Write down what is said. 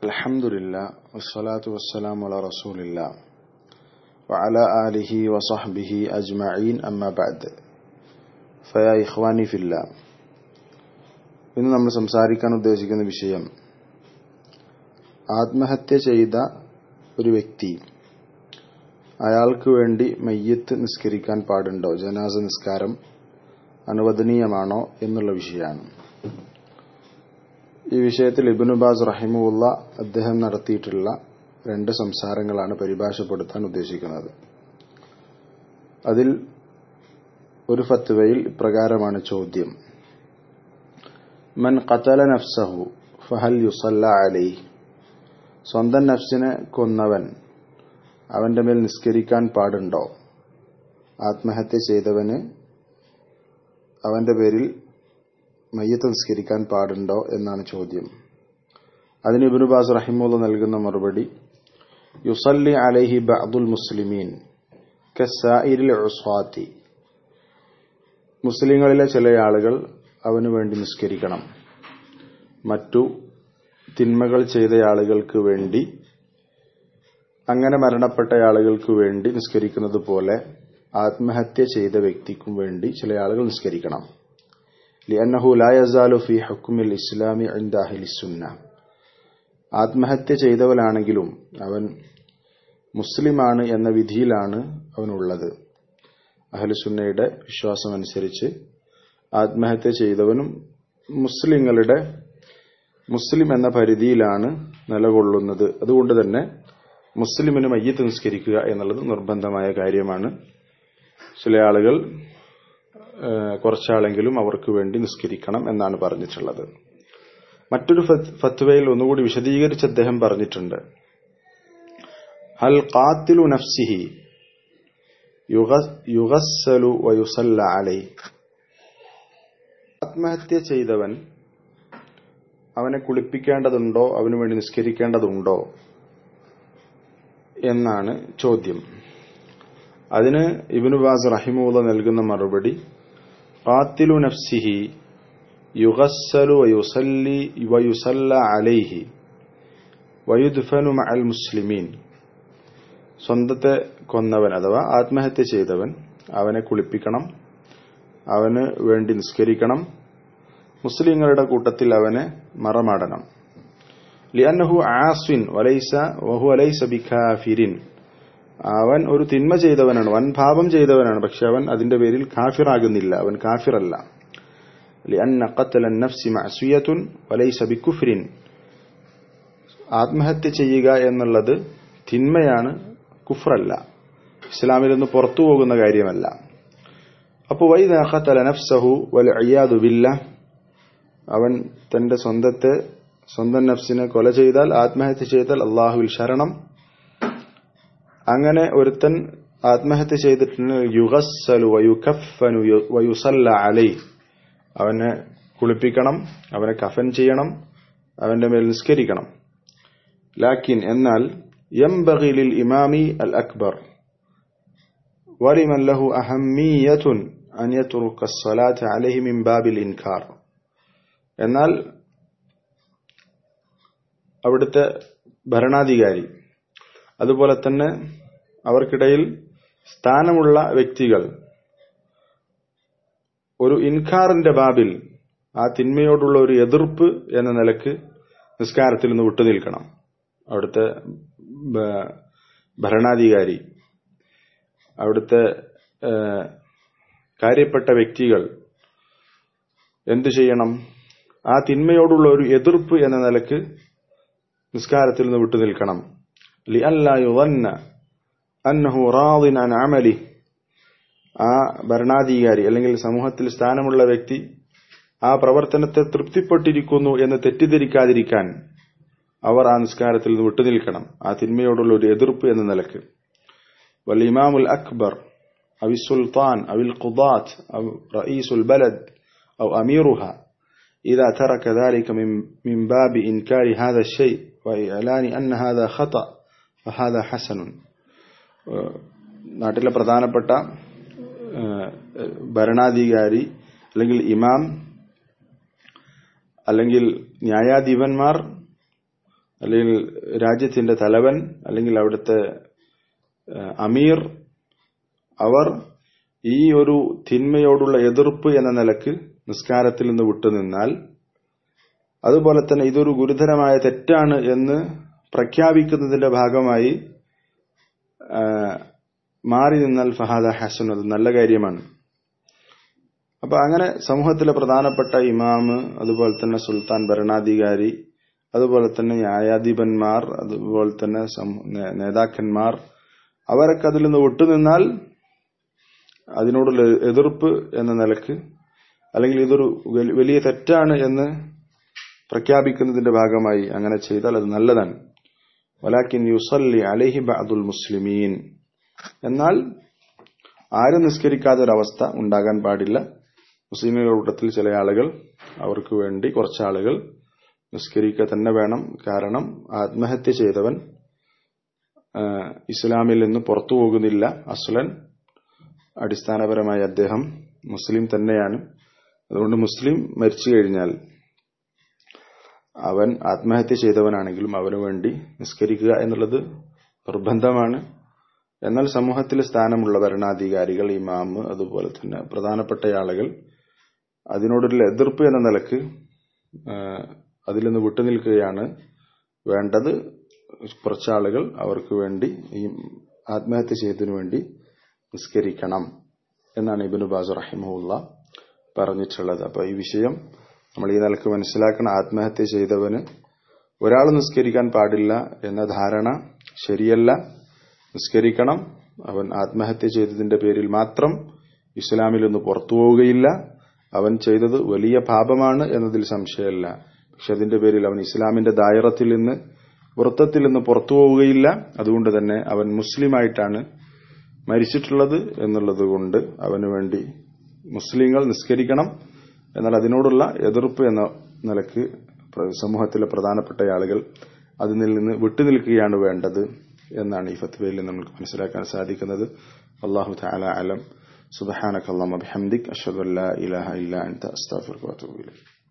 الحمد لله والصلاة والسلام على رسول الله وعلى آله وصحبه أجمعين أما بعد فيا إخواني في الله ഇന്ന് നമ്മൾ സംസാരിക്കാൻ ഉദ്ദേശിക്കുന്ന വിഷയം ആത്മഹത്യ ചെയ്ത ഒരു വ്യക്തി അയാൾക്ക് വേണ്ടി മയ്യത്ത് നിസ്കരിക്കാൻ പാടുണ്ടോ ജനാസ നിസ്കാരം അനുവദനീയമാണോ എന്നുള്ള വിഷയമാണ് ഈ വിഷയത്തിൽ ഇബിനുബാസ് റഹിമുള്ള അദ്ദേഹം നടത്തിയിട്ടുള്ള രണ്ട് സംസാരങ്ങളാണ് പരിഭാഷപ്പെടുത്താൻ ഉദ്ദേശിക്കുന്നത് അതിൽ ഒരു ഫത്വയിൽ ഇപ്രകാരമാണ് ചോദ്യം മൻ ഖതല നഫ്സഹു ഫഹൽ യുസല്ല അലൈ സ്വന്തം നഫ്സിനെ കൊന്നവൻ അവന്റെ മേൽ നിസ്കരിക്കാൻ പാടുണ്ടോ ആത്മഹത്യ ചെയ്തവന് അവന്റെ പേരിൽ മയ്യത്ത് നിസ്കരിക്കാൻ പാടുണ്ടോ എന്നാണ് ചോദ്യം അതിന് ഇബിനുബാസ് റഹിമുള്ള നൽകുന്ന മറുപടി യുസല്ലി അലൈഹി ബഅദുൽ മുസ്ലിമീൻ കസായിരിൽ ഉസ്വാത്തി മുസ്ലിങ്ങളിലെ ചില ആളുകൾ അവനു വേണ്ടി നിസ്കരിക്കണം മറ്റു തിന്മകൾ ചെയ്ത ആളുകൾക്ക് വേണ്ടി അങ്ങനെ മരണപ്പെട്ട ആളുകൾക്ക് വേണ്ടി നിസ്കരിക്കുന്നത് പോലെ ആത്മഹത്യ ചെയ്ത വ്യക്തിക്കും വേണ്ടി ചില ആളുകൾ നിസ്കരിക്കണം ലിഅന്നഹു ലാ യസാലു ഫി ഹുക്കുമിൽ ഇസ്ലാമി ഇൻദ അഹ്ലി സുന്ന ആത്മഹത്യ ചെയ്തവനാണെങ്കിലും അവൻ മുസ്ലിമാണ് എന്ന വിധിയിലാണ് അവനുള്ളത് അഹ്ലുസുന്നയുടെ വിശ്വാസമനുസരിച്ച് ആത്മഹത്യ ചെയ്തവനും മുസ്ലിങ്ങളുടെ മുസ്ലിം എന്ന പരിധിയിലാണ് നിലകൊള്ളുന്നത് അതുകൊണ്ട് തന്നെ മുസ്ലിമിന് മയ്യത്ത് നിസ്കരിക്കുക എന്നുള്ളത് നിർബന്ധമായ കാര്യമാണ് ചില ആളുകൾ കുറച്ചാളെങ്കിലും അവർക്ക് വേണ്ടി നിസ്കരിക്കണം എന്നാണ് പറഞ്ഞിട്ടുള്ളത് മറ്റൊരു ഫത്വയിൽ ഒന്നുകൂടി വിശദീകരിച്ച് അദ്ദേഹം പറഞ്ഞിട്ടുണ്ട് ഹൽ ഖാത്തിലു നഫ്സിഹി യുഗസ്സലു വയുസല്ല അലൈ ആത്മഹത്യ ചെയ്തവൻ അവനെ കുളിപ്പിക്കേണ്ടതുണ്ടോ അവനു വേണ്ടി നിസ്കരിക്കേണ്ടതുണ്ടോ എന്നാണ് ചോദ്യം അതിന് ഇബിനുബാസ് റഹിമൂല നൽകുന്ന മറുപടി ഖാത്തിലു നഫ്സിഹി യുഗസ്സലു വയുസല്ലി വയുസല്ല അലൈഹി വയുദ്ഫനു മഅൽ മുസ്ലിമീൻ സ്വന്തത്തെ കൊന്നവൻ അഥവാ ആത്മഹത്യ ചെയ്തവൻ അവനെ കുളിപ്പിക്കണം അവന് വേണ്ടി നിസ്കരിക്കണം മുസ്ലിങ്ങളുടെ കൂട്ടത്തിൽ അവനെ മറമാടണം ലിയന്നഹു ആസ്വിൻ വലൈസ വഹു അലൈസ ബിഖാഫിരിൻ അവൻ ഒരു തിന്മ ചെയ്തവനാണ് വൻ പാപം ചെയ്തവനാണ് പക്ഷെ അവൻ അതിന്റെ പേരിൽ കാഫിറാകുന്നില്ല അവൻ കാഫിറല്ല ലിഅന്ന ഖത്ല നഫ്സി മഅസിയത്തുൻ വലൈസ ബികുഫ്രിൻ ആത്മഹത്യ ചെയ്യുക എന്നുള്ളത് തിന്മയാണ് കുഫ്രല്ല ഇസ്ലാമിൽ നിന്ന് പുറത്തു പോകുന്ന കാര്യമല്ല അപ്പോൾ വൈദ ഖത്തല നഫ്സഹു വൽ അയ്യാദു ബില്ല അവൻ തന്റെ സ്വന്തത്തെ സ്വന്തം നഫ്സിനെ കൊല ചെയ്താൽ ആത്മഹത്യ ചെയ്താൽ അള്ളാഹുവിൽ ശരണം അങ്ങനെ ഒരുത്തൻ ആത്മഹത്യ ചെയ്തിട്ടുണ്ട് യുഗസ്സലു വയുഖഫനു വയുസല്ല അലൈ അവനെ കുളിപ്പിക്കണം അവനെ കഫൻ ചെയ്യണം അവന്റെ മേൽ നിസ്കരിക്കണം ലാക്കിൻ എന്നാൽ ينبغي للإمام الأكبر ولمن له أهمية أن يترك الصلاة عليه من باب الإنكار എന്നാൽ അവിടുത്തെ ഭരണാധികാരി അതുപോലെ തന്നെ അവർക്കിടയിൽ സ്ഥാനമുള്ള വ്യക്തികൾ ഒരു ഇൻകാറിന്റെ ബാബിൽ ആ തിന്മയോടുള്ള ഒരു എതിർപ്പ് എന്ന നിലക്ക് നിസ്കാരത്തിൽ നിന്ന് വിട്ടുനിൽക്കണം അവിടുത്തെ ഭരണാധികാരി അവിടുത്തെ കാര്യപ്പെട്ട വ്യക്തികൾ എന്തു ചെയ്യണം ആ തിന്മയോടുള്ള ഒരു എതിർപ്പ് എന്ന നിലക്ക് നിസ്കാരത്തിൽ നിന്ന് വിട്ടുനിൽക്കണം അമലി ആ ഭരണാധികാരി അല്ലെങ്കിൽ സമൂഹത്തിൽ സ്ഥാനമുള്ള വ്യക്തി ആ പ്രവർത്തനത്തെ തൃപ്തിപ്പെട്ടിരിക്കുന്നു എന്ന് തെറ്റിദ്ധരിക്കാതിരിക്കാൻ അവർ ആ നിസ്കാരത്തിൽ നിന്ന് വിട്ടുനിൽക്കണം ആ തിന്മയോടുള്ള ഒരു എതിർപ്പ് എന്ന നിലക്ക് വൽ ഇമാമുൽ അക്ബർ അവിൽ സുൽത്താൻ അവിൽ ഖുദാത്ത് റഈസുൽ ബലദ് أو أميرها إذا ترك ذلك من من باب إنكار هذا الشيء وإعلان أن هذا خطأ فهذا حسن നാട്ടിലെ പ്രധാനപ്പെട്ട ഭരണാധികാരി അല്ലെങ്കിൽ ഇമാം അല്ലെങ്കിൽ ന്യായാധിപന്മാർ അല്ലെങ്കിൽ രാജ്യത്തിന്റെ തലവൻ അല്ലെങ്കിൽ അവിടുത്തെ അമീർ അവർ ഈ ഒരു തിന്മയോടുള്ള എതിർപ്പ് എന്ന നിലക്ക് നിസ്കാരത്തിൽ നിന്ന് വിട്ടുനിന്നാൽ അതുപോലെ തന്നെ ഇതൊരു ഗുരുതരമായ തെറ്റാണ് എന്ന് പ്രഖ്യാപിക്കുന്നതിന്റെ ഭാഗമായി മാറി നിന്നാൽ ഫഹാദ ഹസൻ അത് നല്ല കാര്യമാണ് അപ്പൊ അങ്ങനെ സമൂഹത്തിലെ പ്രധാനപ്പെട്ട ഇമാമ് അതുപോലെ തന്നെ സുൽത്താൻ ഭരണാധികാരി അതുപോലെ തന്നെ ന്യായാധിപന്മാർ അതുപോലെ തന്നെ നേതാക്കന്മാർ അവരൊക്കെ അതിൽ നിന്ന് വിട്ടുനിന്നാൽ അതിനോടുള്ള എതിർപ്പ് എന്ന നിലക്ക് അല്ലെങ്കിൽ ഇതൊരു വലിയ തെറ്റാണ് എന്ന് പ്രഖ്യാപിക്കുന്നതിന്റെ ഭാഗമായി അങ്ങനെ ചെയ്താൽ അത് നല്ലതാണ് വലാക്കിൻ യുസല്ലി അലഹി ബഅദുൽ മുസ്ലിമീൻ എന്നാൽ ആരും നിസ്കരിക്കാത്ത ഒരവസ്ഥ ഉണ്ടാകാൻ പാടില്ല മുസ്ലിമുകളുടെ കൂട്ടത്തിൽ ചില ആളുകൾ അവർക്ക് വേണ്ടി കുറച്ച് ആളുകൾ നിസ്കരിക്കുക തന്നെ വേണം കാരണം ആത്മഹത്യ ചെയ്തവൻ ഇസ്ലാമിൽ നിന്ന് പുറത്തു പോകുന്നില്ല അസ്ലൻ അടിസ്ഥാനപരമായി അദ്ദേഹം മുസ്ലിം തന്നെയാണ് അതുകൊണ്ട് മുസ്ലിം മരിച്ചു കഴിഞ്ഞാൽ അവൻ ആത്മഹത്യ ചെയ്തവനാണെങ്കിലും അവനു വേണ്ടി നിസ്കരിക്കുക എന്നുള്ളത് നിർബന്ധമാണ് എന്നാൽ സമൂഹത്തിൽ സ്ഥാനമുള്ള ഭരണാധികാരികൾ ഇമാമ് അതുപോലെ തന്നെ പ്രധാനപ്പെട്ട ആളുകൾ അതിനോടൊരു എതിർപ്പ് എന്ന നിലക്ക് അതിൽ നിന്ന് വിട്ടുനിൽക്കുകയാണ് വേണ്ടത് കുറച്ചാളുകൾ അവർക്ക് വേണ്ടി ഈ ആത്മഹത്യ ചെയ്തതിനു വേണ്ടി നിസ്കരിക്കണം എന്നാണ് ഇബിനു ബാസ് റഹിമുല്ല പറഞ്ഞിട്ടുള്ളത് അപ്പൊ ഈ വിഷയം നമ്മൾ ഈ നിലക്ക് മനസ്സിലാക്കണം ആത്മഹത്യ ചെയ്തവന് ഒരാൾ നിസ്കരിക്കാൻ പാടില്ല എന്ന ധാരണ ശരിയല്ല നിസ്കരിക്കണം അവൻ ആത്മഹത്യ ചെയ്തതിന്റെ പേരിൽ മാത്രം ഇസ്ലാമിൽ നിന്ന് പുറത്തു പോവുകയില്ല അവൻ ചെയ്തത് വലിയ പാപമാണ് എന്നതിൽ സംശയമല്ല പക്ഷെ അതിന്റെ പേരിൽ അവൻ ഇസ്ലാമിന്റെ ദായറത്തിൽ നിന്ന് വൃത്തത്തിൽ നിന്ന് പുറത്തു പോവുകയില്ല അതുകൊണ്ട് തന്നെ അവൻ മുസ്ലിമായിട്ടാണ് മരിച്ചിട്ടുള്ളത് എന്നുള്ളത് കൊണ്ട് അവന് വേണ്ടി മുസ്ലിങ്ങൾ നിസ്കരിക്കണം എന്നാൽ അതിനോടുള്ള എതിർപ്പ് എന്ന നിലക്ക് സമൂഹത്തിലെ പ്രധാനപ്പെട്ട ആളുകൾ അതിൽ നിന്ന് വിട്ടുനിൽക്കുകയാണ് വേണ്ടത് എന്നാണ് ഈ ഫത്വയിൽ നമുക്ക് മനസ്സിലാക്കാൻ സാധിക്കുന്നത് അള്ളാഹു താല അലം സുബഹാനക് അള്ളാഹ് ബിഹംദിക് അഷ്ഹദു അല്ലാ ഇലാഹ ഇല്ല അൻത അസ്തഗ്ഫിറുക വഅതൂബു ഇലൈക്